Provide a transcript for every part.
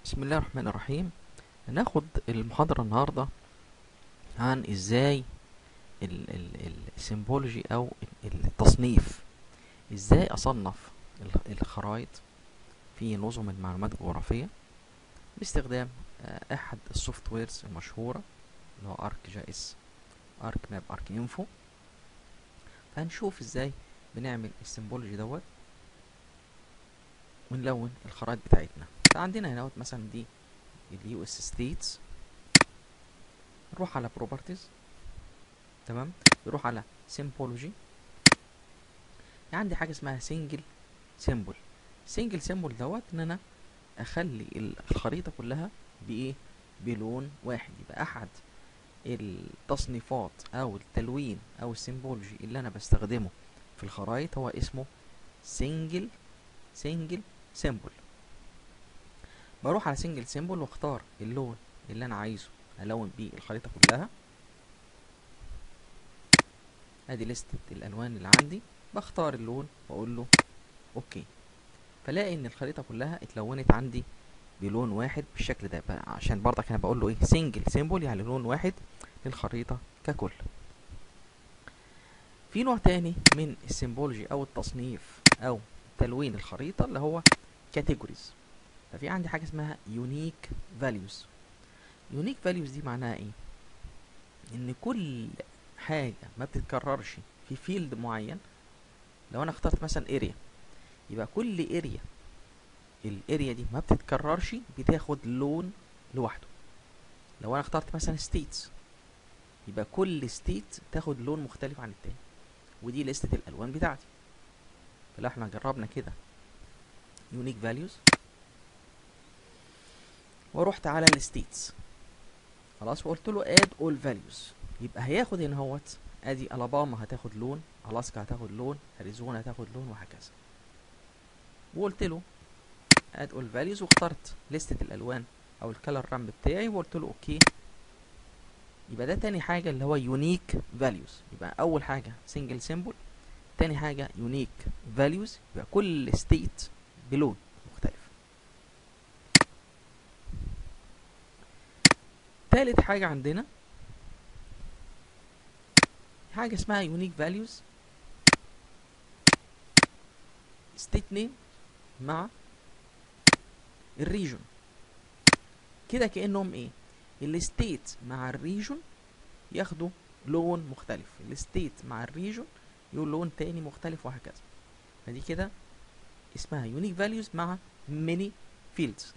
بسم الله الرحمن الرحيم هناخد المحاضرة النهاردة عن ازاي السيمبولوجي او التصنيف ازاي اصنف الخرائط في نظم المعلومات الجغرافية باستخدام احد السوفت ويرز المشهورة اللي هو ارك جي اس ارك ماب ارك انفو فهنشوف ازاي بنعمل السيمبولوجي دوت ونلون الخرائط بتاعتنا فعندنا هنا مثلا دي اليو اس ستيتس نروح على بروبرتيز تمام نروح على سيمبولوجي عندي حاجه اسمها سنجل سيمبل سنجل سيمبل دوت ان انا اخلي الخريطه كلها بايه بلون واحد يبقى احد التصنيفات او التلوين او السيمبولوجي اللي انا بستخدمه في الخرائط هو اسمه سنجل سنجل سيمبل بروح على سنجل سيمبل واختار اللون اللي انا عايزه الون بيه الخريطه كلها ادي لستة الالوان اللي عندي بختار اللون واقول له اوكي فلاقي ان الخريطه كلها اتلونت عندي بلون واحد بالشكل ده بقى عشان برضك انا بقول له ايه سنجل سيمبل يعني لون واحد للخريطه ككل في نوع تاني من السيمبولوجي او التصنيف او تلوين الخريطه اللي هو كاتيجوريز ففي عندي حاجه اسمها يونيك فاليوز يونيك فاليوز دي معناها ايه ان كل حاجه ما بتتكررش في فيلد معين لو انا اخترت مثلا اريا يبقى كل اريا الاريا دي ما بتتكررش بتاخد لون لوحده لو انا اخترت مثلا ستيتس يبقى كل ستيت تاخد لون مختلف عن التاني ودي لستة الالوان بتاعتي فلو احنا جربنا كده يونيك فاليوز ورحت على الستيتس خلاص وقلت له اد اول فاليوز يبقى هياخد هنا اهوت ادي الاباما هتاخد لون الاسكا هتاخد لون اريزونا هتاخد لون وهكذا وقلت له اد اول فاليوز واخترت لستة الالوان او الكالر رامب بتاعي وقلت له اوكي يبقى ده تاني حاجة اللي هو يونيك فاليوز يبقى اول حاجة سنجل سيمبل تاني حاجة يونيك فاليوز يبقى كل ستيت بلون مختلف تالت حاجة عندنا حاجة اسمها يونيك فاليوز ستيت نيم مع الريجون كده كأنهم ايه الستيت مع الريجون ياخدوا لون مختلف الستيت مع الريجون يقول لون تاني مختلف وهكذا فدي كده اسمها يونيك فاليوز مع ميني فيلدز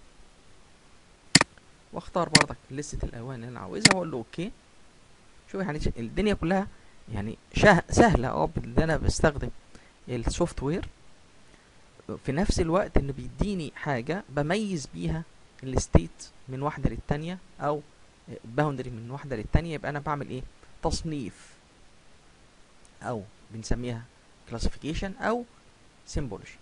واختار برضك لستة الالوان اللي انا عاوزها واقول له اوكي شوف يعني الدنيا كلها يعني شه سهلة اه ان انا بستخدم السوفت وير في نفس الوقت انه بيديني حاجة بميز بيها الستيت من واحدة للتانية او باوندري من واحدة للتانية يبقى انا بعمل ايه تصنيف او بنسميها كلاسيفيكيشن او سيمبولوجي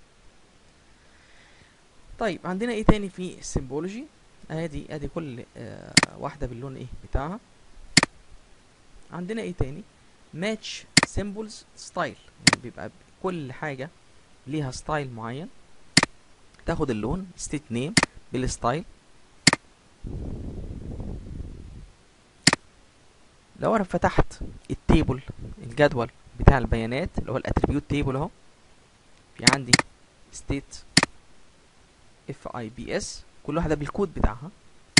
طيب عندنا ايه تاني في السيمبولوجي ادي ادي كل آه واحده باللون ايه بتاعها عندنا ايه تاني ماتش سيمبلز ستايل يعني بيبقى كل حاجه ليها ستايل معين تاخد اللون ستيت نيم بالستايل لو انا فتحت التيبل الجدول بتاع البيانات اللي هو الاتريبيوت تيبل اهو في عندي ستيت اف اي بي اس كل واحده بالكود بتاعها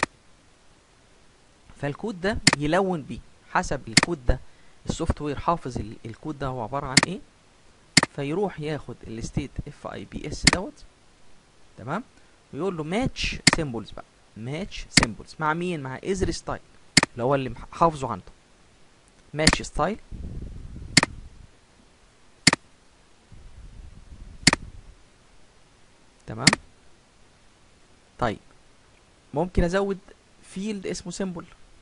فالكود ده يلون بيه حسب الكود ده السوفت وير حافظ الكود ده هو عباره عن ايه فيروح ياخد الستيت اف اي بي اس دوت تمام ويقول له ماتش سيمبلز بقى ماتش سيمبلز مع مين مع ازر ستايل اللي هو اللي حافظه عنده ماتش ستايل تمام طيب ممكن ازود فيلد اسمه سيمبل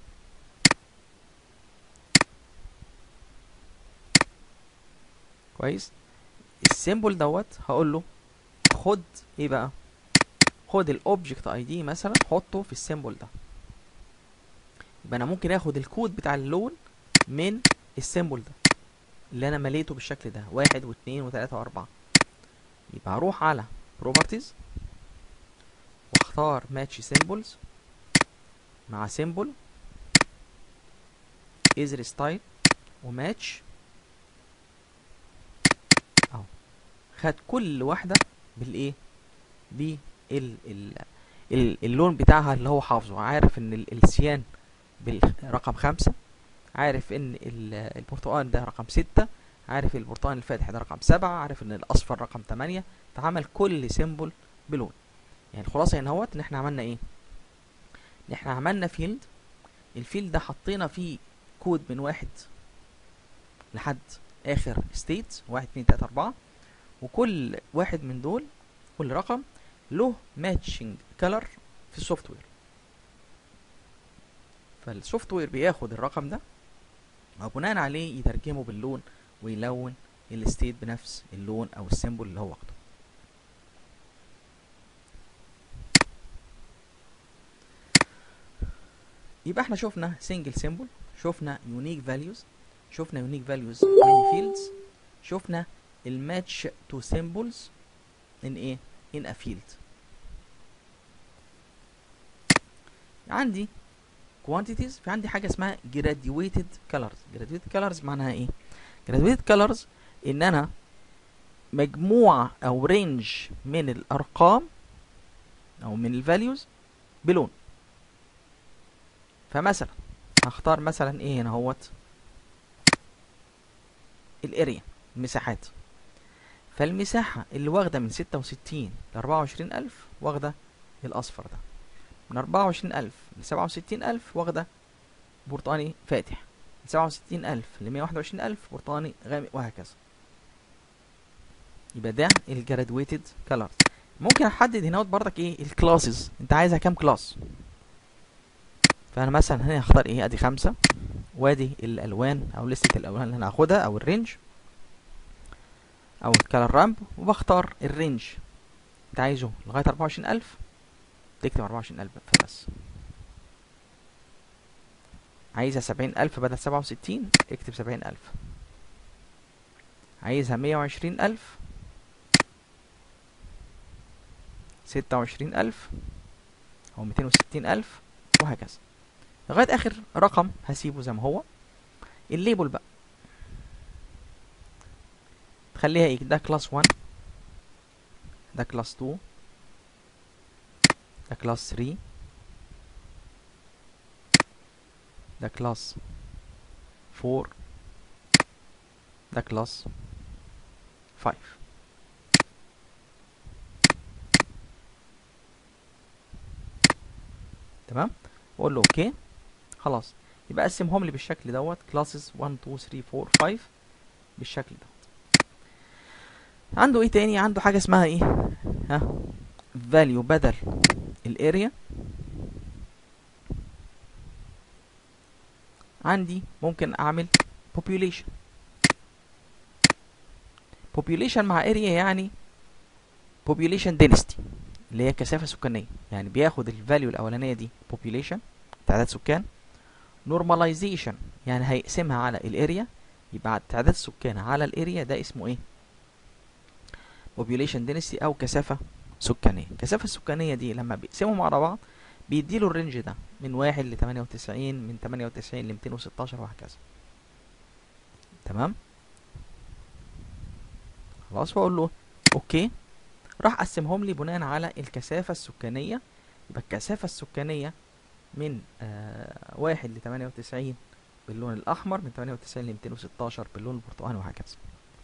كويس السيمبل دوت هقول له خد ايه بقى خد الاوبجكت اي دي مثلا حطه في السيمبل ده يبقى انا ممكن اخد الكود بتاع اللون من السيمبل ده اللي انا مليته بالشكل ده واحد واثنين وثلاثة واربعة يبقى هروح على بروبرتيز واختار ماتش سيمبلز مع سيمبل ازر ستايل وماتش اهو خد كل واحده بالايه بال ال ال اللون بتاعها اللي هو حافظه عارف ان ال- السيان بالرقم خمسة عارف ان ال- البرتقال ده رقم ستة عارف البرتقال الفاتح ده رقم سبعة عارف ان الاصفر رقم تمانية فعمل كل سيمبل بلون يعني الخلاصة هنا اهوت ان احنا عملنا ايه ان احنا عملنا فيلد الفيلد ده حطينا فيه كود من واحد لحد اخر ستيت واحد اتنين تلاتة اربعة وكل واحد من دول كل رقم له ماتشنج كلر في السوفت وير فالسوفت وير بياخد الرقم ده وبناء عليه يترجمه باللون ويلون الستيت بنفس اللون او السيمبل اللي هو واخده يبقى احنا شفنا سنجل سيمبل شفنا يونيك فاليوز شفنا يونيك فاليوز من فيلدز شفنا الماتش تو سيمبلز ان ايه ان ا فيلد عندي quantities في عندي حاجه اسمها graduated colors graduated colors معناها ايه graduated colors ان انا مجموعه او رينج من الارقام او من الفاليوز بلون فمثلا هختار مثلا ايه هنا اهوت الاريا المساحات فالمساحة اللي واخدة من ستة وستين لأربعة وعشرين ألف واخدة الأصفر ده من أربعة وعشرين ألف لسبعة وستين ألف واخدة برتقاني فاتح من سبعة وستين ألف لمية واحد وعشرين ألف برتقاني غامق وهكذا يبقى ده الجرادويتد كلر ممكن احدد هنا برضك ايه الكلاسز انت عايزها كام كلاس فانا مثلا هنا هختار ايه ادي خمسة وادي الالوان او لستة الالوان اللي انا هاخدها او الرينج او الكالر رامب وبختار الرينج انت عايزه لغاية اربعة وعشرين الف تكتب اربعة وعشرين الف فبس عايزها سبعين الف بدل سبعة وستين اكتب سبعين الف عايزها مية وعشرين الف ستة وعشرين ألف أو ميتين وستين ألف وهكذا لغاية آخر رقم هسيبه زي ما هو الليبل بقى تخليها ايه ده كلاس 1 ده كلاس 2 ده كلاس 3 ده كلاس 4 ده كلاس 5 تمام واقول له اوكي خلاص يبقى قسمهم لي بالشكل دوت كلاسز 1 2 3 4 5 بالشكل دوت عنده ايه تاني عنده حاجه اسمها ايه ها فاليو بدل الاريا عندي ممكن اعمل population population مع اريا يعني population density اللي هي كثافة سكانية يعني بياخد الفاليو الأولانية دي population تعداد سكان normalization يعني هيقسمها على الاريا يبقى تعداد السكان على الاريا ده اسمه ايه population density أو كثافة سكانية الكثافة السكانية دي لما بيقسمهم على بعض بيديله الرينج ده من واحد لتمانية وتسعين من تمانية وتسعين لميتين وستاشر وهكذا تمام خلاص واقول له اوكي راح قسمهم لي بناء على الكثافة السكانية يبقى الكثافة السكانية من آه واحد لتمانية وتسعين باللون الأحمر من تمانية وتسعين لميتين وستاشر باللون البرتقالي وهكذا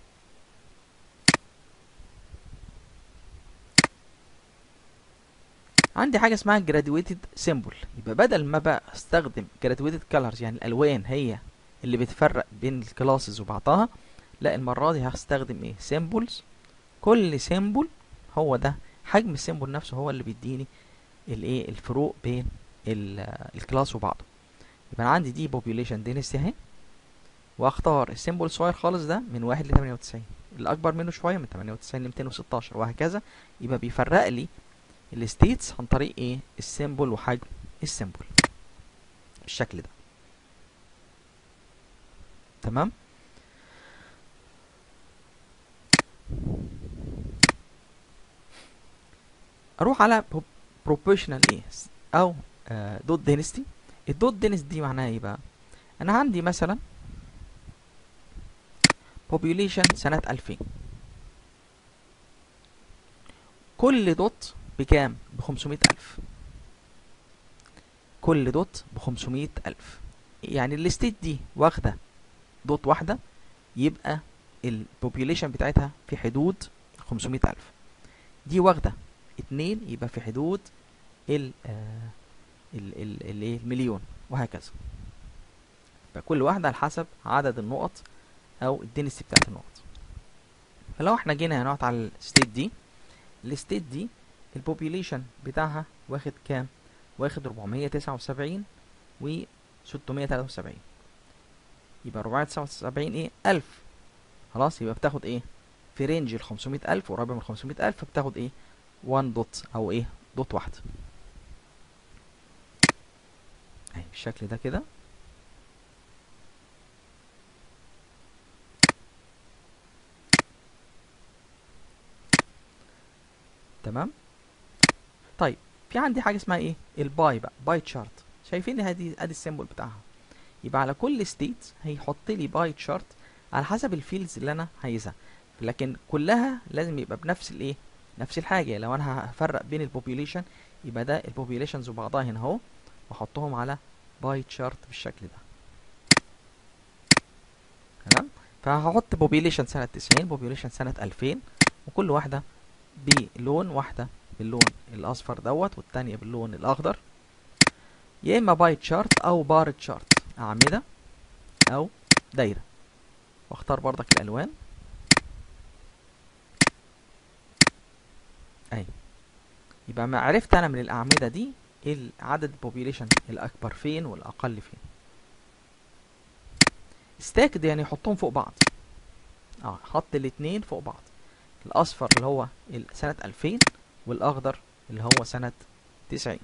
عندي حاجة اسمها graduated symbol يبقى بدل ما بقى استخدم graduated colors يعني الألوان هي اللي بتفرق بين الكلاسز وبعضها لا المرة دي هستخدم ايه symbols كل symbol هو ده حجم السيمبل نفسه هو اللي بيديني الايه الفروق بين الكلاس وبعضه يبقى انا عندي دي population density اهي واختار السيمبل الصغير خالص ده من واحد لتمانية وتسعين الاكبر منه شويه من تمانية وتسعين لميتين وستاشر وهكذا يبقى بيفرق لي الستيتس عن طريق ايه السيمبل وحجم السيمبل بالشكل ده تمام اروح على بروبوشنال ايه او دوت دينستي الدوت دينستي دي معناها ايه بقى انا عندي مثلا population سنة 2000 كل دوت بكام ب 500 ألف كل دوت ب 500 ألف يعني الستيت دي واخدة دوت واحدة يبقى البوبيوليشن بتاعتها في حدود 500 ألف دي واخدة اتنين يبقى في حدود ال آه ال ال ال إيه؟ المليون وهكذا فكل واحدة على حسب عدد النقط أو الدنسي بتاعت النقط فلو احنا جينا هنقعد على الستيت دي الستيت دي البوبيوليشن بتاعها واخد كام واخد 479 و 673 يبقى 479 ايه 1000 خلاص يبقى بتاخد ايه في رينج ال 500000 وقريبه من 500000 بتاخد ايه 1 دوت او ايه دوت واحده اهي بالشكل ده كده تمام طيب في عندي حاجه اسمها ايه الباي بقى باي تشارت شايفين ادي ادي السيمبل بتاعها يبقى على كل ستيت هيحط لي باي تشارت على حسب الفيلدز اللي انا عايزها لكن كلها لازم يبقى بنفس الايه نفس الحاجه لو انا هفرق بين البوبيوليشن يبقى ده البوبيوليشنز وبعضها هنا اهو واحطهم على باي تشارت بالشكل ده تمام فهحط بوبيوليشن سنه 90 بوبيوليشن سنه 2000 وكل واحده بلون واحده باللون الاصفر دوت والتانية باللون الاخضر يا اما باي تشارت او بار تشارت اعمده او دايره واختار برضك الالوان اهي يبقى ما عرفت انا من الاعمده دي ايه عدد البوبيليشن الاكبر فين والاقل فين ستاكد يعني يحطهم فوق بعض اه حط الاتنين فوق بعض الاصفر اللي هو سنة 2000 والاخضر اللي هو سنة 90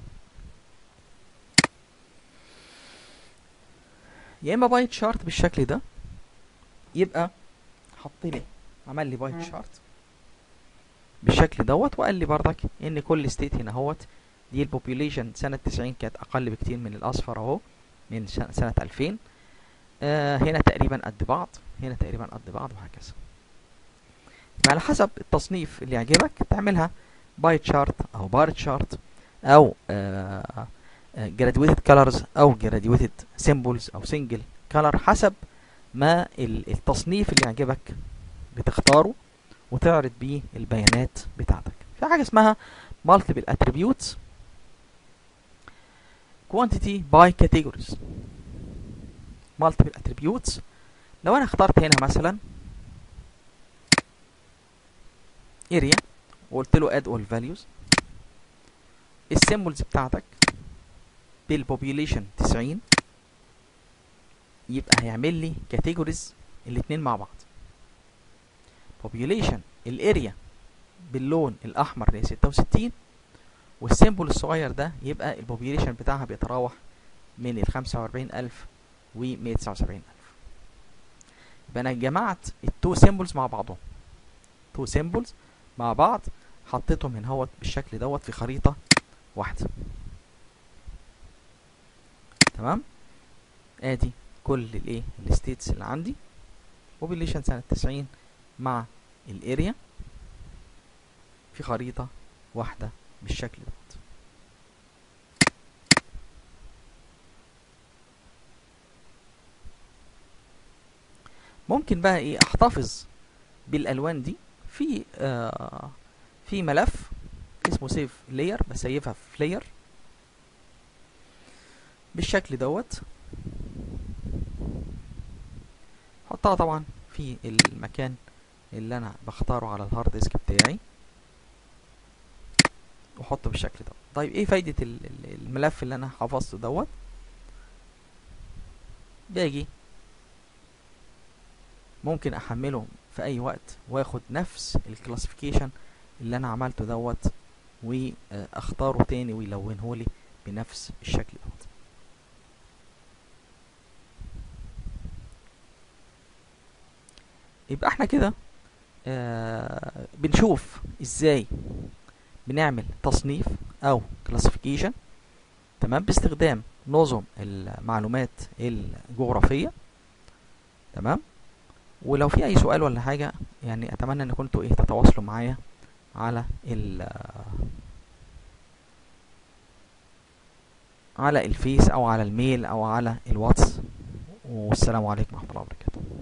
يا اما باي تشارت بالشكل ده يبقى حط لي عمل لي باي تشارت بالشكل دوت وقال لي بردك ان كل ستيت هنا اهوت دي البوبيوليشن سنة 90 كانت اقل بكتير من الاصفر اهو من سنة 2000 آه هنا تقريبا قد بعض هنا تقريبا قد بعض وهكذا على حسب التصنيف اللي يعجبك تعملها باي تشارت او بار تشارت او جراديويتد كلرز او جراديويتد سيمبلز او سنجل كلر حسب ما التصنيف اللي يعجبك بتختاره وتعرض بيه البيانات بتاعتك في حاجه اسمها multiple attributes quantity by categories multiple attributes لو انا اخترت هنا مثلا area وقلت له add all values السيمبلز بتاعتك بالبوبيوليشن 90 يبقى هيعمل لي كاتيجوريز الاتنين مع بعض population الاريا باللون الاحمر اللي هي 66 والسيمبل الصغير ده يبقى البوبيوليشن بتاعها بيتراوح من ال 45000 و 179000 يبقى انا جمعت التو سيمبلز مع بعضهم تو سيمبلز مع بعض حطيتهم هنا اهوت بالشكل دوت في خريطة واحدة تمام ادي كل الايه الستيتس اللي عندي population سنة 90 مع الاريا في خريطة واحدة بالشكل دوت ممكن بقى ايه احتفظ بالالوان دي في آه في ملف اسمه سيف لاير بسيفها في لاير بالشكل دوت حطها طبعا في المكان اللي انا بختاره على الهارد ديسك بتاعي واحطه بالشكل ده طيب ايه فايدة الملف اللي انا حفظته دوت باجي ممكن احمله في اي وقت واخد نفس الكلاسيفيكيشن اللي انا عملته دوت واختاره تاني ويلونه لي بنفس الشكل دوت يبقى احنا كده آه بنشوف ازاي بنعمل تصنيف او كلاسيفيكيشن تمام باستخدام نظم المعلومات الجغرافيه تمام ولو في اي سؤال ولا حاجه يعني اتمنى ان كنتوا ايه تتواصلوا معايا على ال على الفيس او على الميل او على الواتس والسلام عليكم ورحمه الله وبركاته